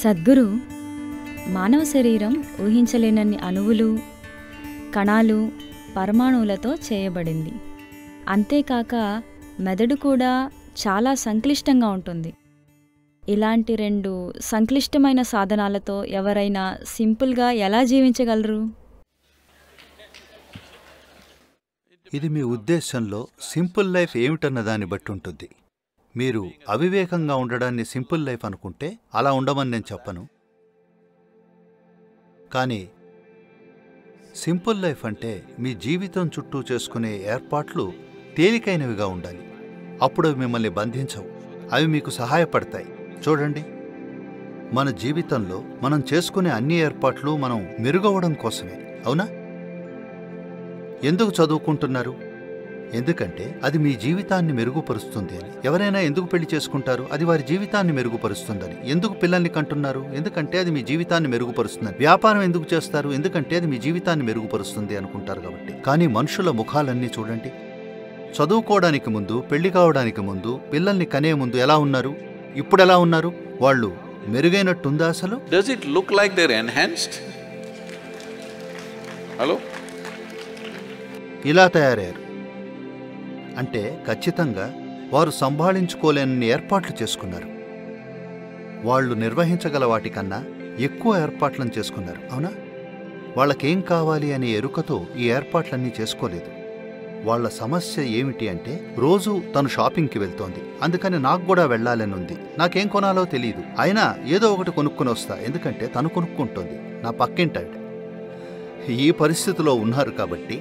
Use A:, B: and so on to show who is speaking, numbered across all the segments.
A: సద్గురు మానవ శరీరం ఊహించలేనన్ని అణువులు కణాలు పరమాణువులతో చేయబడింది అంతేకాక మెదడు కూడా చాలా సంక్లిష్టంగా ఉంటుంది ఇలాంటి రెండు సంక్లిష్టమైన సాధనాలతో ఎవరైనా సింపుల్గా ఎలా జీవించగలరు
B: ఇది మీ ఉద్దేశంలో సింపుల్ లైఫ్ ఏమిటన్న దాన్ని బట్టి ఉంటుంది మీరు అవివేకంగా ఉండడాన్ని సింపుల్ లైఫ్ అనుకుంటే అలా ఉండమని నేను చెప్పను కానీ సింపుల్ లైఫ్ అంటే మీ జీవితం చుట్టూ చేసుకునే ఏర్పాట్లు తేలికైనవిగా ఉండాలి అప్పుడు అవి మిమ్మల్ని బంధించవు అవి మీకు సహాయపడతాయి చూడండి మన జీవితంలో మనం చేసుకునే అన్ని ఏర్పాట్లు మనం మెరుగవడం కోసమే అవునా ఎందుకు చదువుకుంటున్నారు ఎందుకంటే అది మీ జీవితాన్ని మెరుగుపరుస్తుంది అని ఎవరైనా ఎందుకు పెళ్లి చేసుకుంటారు అది వారి జీవితాన్ని మెరుగుపరుస్తుందని ఎందుకు పిల్లల్ని కంటున్నారు ఎందుకంటే అది మీ జీవితాన్ని మెరుగుపరుస్తుందని వ్యాపారం ఎందుకు చేస్తారు ఎందుకంటే అది మీ జీవితాన్ని మెరుగుపరుస్తుంది అనుకుంటారు కాబట్టి కానీ మనుషుల ముఖాలన్నీ చూడండి చదువుకోవడానికి ముందు పెళ్లి కావడానికి ముందు పిల్లల్ని కనే ముందు ఎలా ఉన్నారు ఇప్పుడు ఎలా ఉన్నారు వాళ్ళు మెరుగైనట్టుందా అసలు
C: Does it look like they're enhanced? Hello?
B: ఇలా తయారయ్యారు అంటే ఖచ్చితంగా వారు సంభాళించుకోలేని ఏర్పాట్లు చేసుకున్నారు వాళ్ళు నిర్వహించగల వాటికన్నా ఎక్కువ ఏర్పాట్లను చేసుకున్నారు అవునా వాళ్ళకేం కావాలి అనే ఎరుకతో ఈ ఏర్పాట్లన్నీ చేసుకోలేదు వాళ్ళ సమస్య ఏమిటి అంటే రోజు తను షాపింగ్కి వెళ్తోంది అందుకని నాకు కూడా వెళ్ళాలని ఉంది నాకేం కొనాలో తెలియదు అయినా ఏదో ఒకటి కొనుక్కొని వస్తా ఎందుకంటే తను కొనుక్కుంటోంది నా పక్కింటాడు ఈ పరిస్థితిలో ఉన్నారు కాబట్టి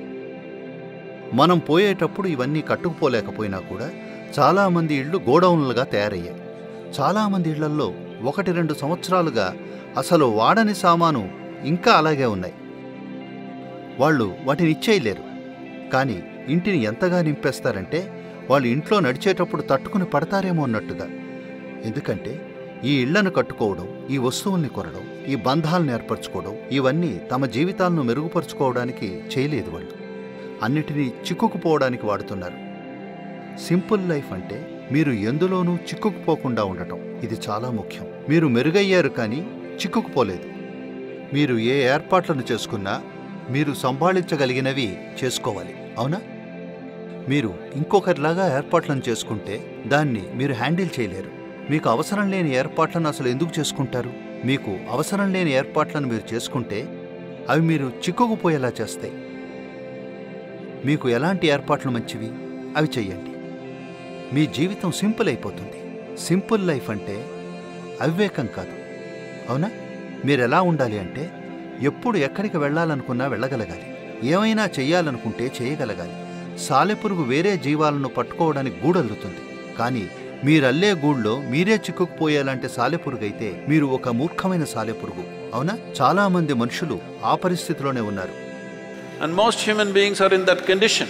B: మనం పోయేటప్పుడు ఇవన్నీ కట్టుకుపోలేకపోయినా కూడా చాలామంది ఇళ్ళు గోడౌన్లుగా తయారయ్యాయి చాలామంది ఇళ్లల్లో ఒకటి రెండు సంవత్సరాలుగా అసలు వాడని సామాను ఇంకా అలాగే ఉన్నాయి వాళ్ళు వాటిని ఇచ్చేయలేరు కానీ ఇంటిని ఎంతగా నింపేస్తారంటే వాళ్ళు ఇంట్లో నడిచేటప్పుడు తట్టుకుని పడతారేమో అన్నట్టుగా ఎందుకంటే ఈ ఇళ్లను కట్టుకోవడం ఈ వస్తువుల్ని కొనడం ఈ బంధాలను ఏర్పరచుకోవడం ఇవన్నీ తమ జీవితాలను మెరుగుపరుచుకోవడానికి చేయలేదు వాళ్ళు అన్నిటినీ చిక్కుకుపోవడానికి వాడుతున్నారు సింపుల్ లైఫ్ అంటే మీరు ఎందులోనూ చిక్కుకుపోకుండా ఉండటం ఇది చాలా ముఖ్యం మీరు మెరుగయ్యారు కానీ చిక్కుకుపోలేదు మీరు ఏ ఏర్పాట్లను చేసుకున్నా మీరు సంభాళించగలిగినవి చేసుకోవాలి అవునా మీరు ఇంకొకరిలాగా ఏర్పాట్లను చేసుకుంటే దాన్ని మీరు హ్యాండిల్ చేయలేరు మీకు అవసరం లేని ఏర్పాట్లను అసలు ఎందుకు చేసుకుంటారు మీకు అవసరం లేని ఏర్పాట్లను మీరు చేసుకుంటే అవి మీరు చిక్కుకుపోయేలా చేస్తాయి మీకు ఎలాంటి ఏర్పాట్లు మంచివి అవి చెయ్యండి మీ జీవితం సింపుల్ అయిపోతుంది సింపుల్ లైఫ్ అంటే అవివేకం కాదు అవునా మీరు ఎలా ఉండాలి అంటే ఎప్పుడు ఎక్కడికి వెళ్ళాలనుకున్నా వెళ్ళగలగాలి ఏమైనా చెయ్యాలనుకుంటే చేయగలగాలి సాలెపురుగు వేరే జీవాలను పట్టుకోవడానికి గూడల్లుతుంది కానీ మీరల్లే గూళ్ళో మీరే చిక్కుకుపోయేలాంటి సాలెపురుగైతే మీరు ఒక మూర్ఖమైన సాలెపురుగు అవునా చాలా మంది మనుషులు ఆ పరిస్థితిలోనే ఉన్నారు
C: And most human beings are in that condition.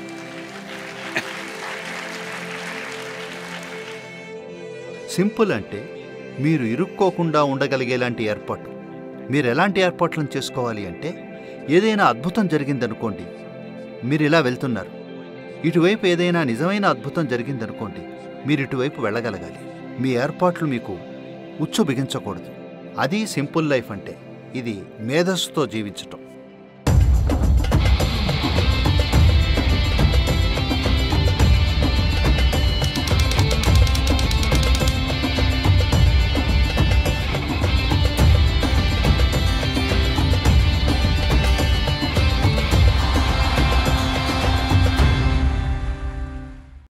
B: Simple అంటే మీరు ఇరుక్కోకుండా ఉండగలిగేలాంటి ఏర్పాటు మీరు ఎలాంటి ఏర్పాట్లను చేసుకోవాలి అంటే ఏదైనా అద్భుతం జరిగిందనుకోండి మీరు ఇలా వెళ్తున్నారు ఇటువైపు ఏదైనా నిజమైన అద్భుతం జరిగిందనుకోండి మీరు ఇటువైపు వెళ్ళగలగాలి మీ ఏర్పాట్లు మీకు ఉచ్చు బిగించకూడదు అది సింపుల్ లైఫ్ అంటే ఇది మేధస్సుతో జీవించటం